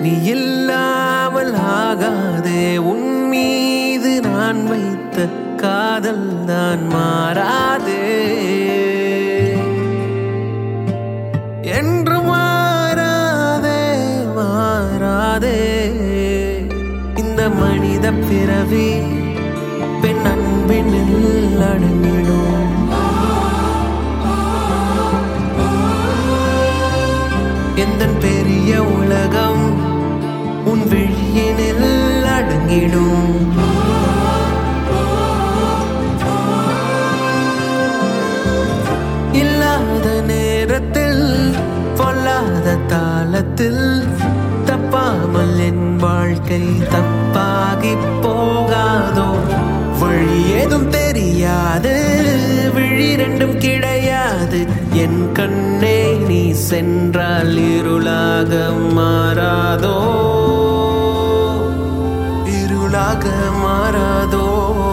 நீ இல்லாமல் ஆகாதே உன் மீது நான் வைத்த காதல் தான் மாறாதே என்று மாறாதே மாறாதே இந்த மனித பிறவி பெண் அன்பினில் அடங்கிடும் எந்த பெரிய உலகம் உன் விழியினில் அடங்கிடும் இல்லாத நேரத்தில் பொல்லாத தாளத்தில் தப்பாமல் என் வாழ்க்கை தப்பாகி போகாதோ வழி ஏதும் தெரியாது விழி ரெண்டும் கிடையாது என் கண்ணே நீ சென்றால் இருளாக மாறாதோ இருளாக மாறாதோ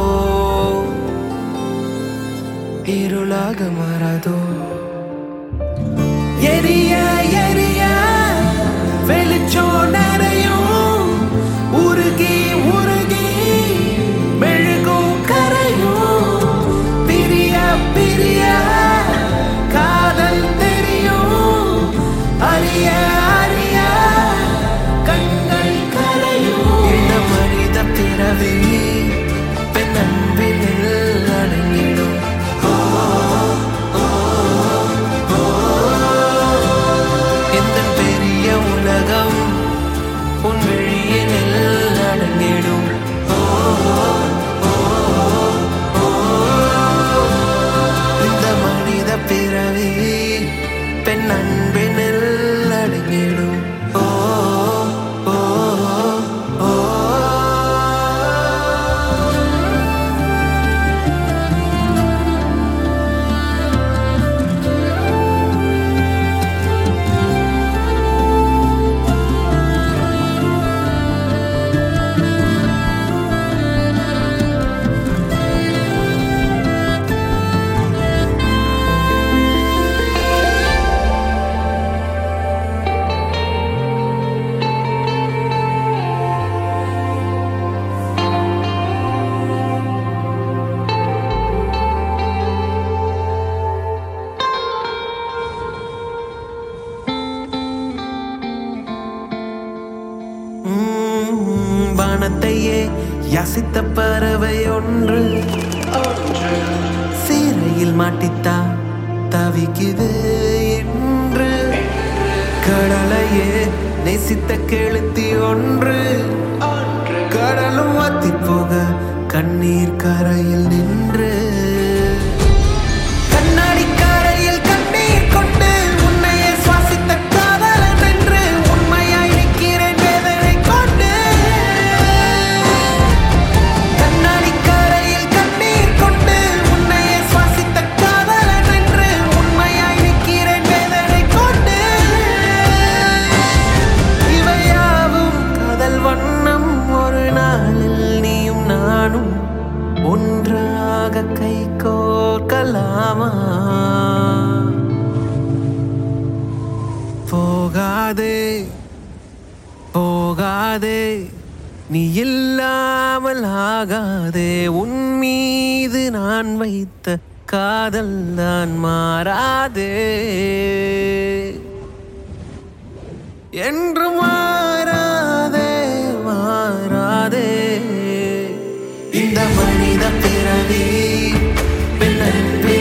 இருளாக மாறாதோ எரிய எரிய வெளிச்சோ நிறையும் உருகி உருகி மெழுகும் கரையும் பிரிய பிரிய காதல் தெரியும் அறிய அறிய கண்கள் கரையும் இந்த மனித பிறவி பெண் அன்பினில் அடங்கிடும் எந்த பெரிய உலகம் உன் விழியினில் அடங்கிடும் இந்த மனித பிறவி பெண் அன்பினில் அடங்கிடும் ஓ ஓ ஓ உம், வானத்தையே யாசித்த பறவை ஒன்று சீரையில் மாட்டித்தா தவிக்குது என்று கடலையே நேசித்த கெளுத்தி ஒன்று கடலும் வாத்தி போக கண்ணீர் கரையில் நின்று கண்ணாடி கரையில் கண்ணீர் கொண்டு உன்னையே சுவாசித்த காதலன் என்று உண்மையாய் நிற்கிறேன் வேதனை கொண்டு கண்ணாடி கரையில் கண்ணீர் கொண்டு உன்னையே சுவாசித்த காதலன் என்று உண்மையாய் நிற்கிறேன் வேதனை கொண்டு இவையாவும் காதல் வண்ணம் ஒரு நாளில் நீயும் நானும் ஒன்றாக கை கோர்க்கலாமா போகாதே போகாதே நீ இல்லாமல் ஆகாதே உன் மீது நான் வைத்த காதல் தான் மாறாதே என்று மாறாதே மாறாதே இந்த மனித பிறவி பெண் அன்பே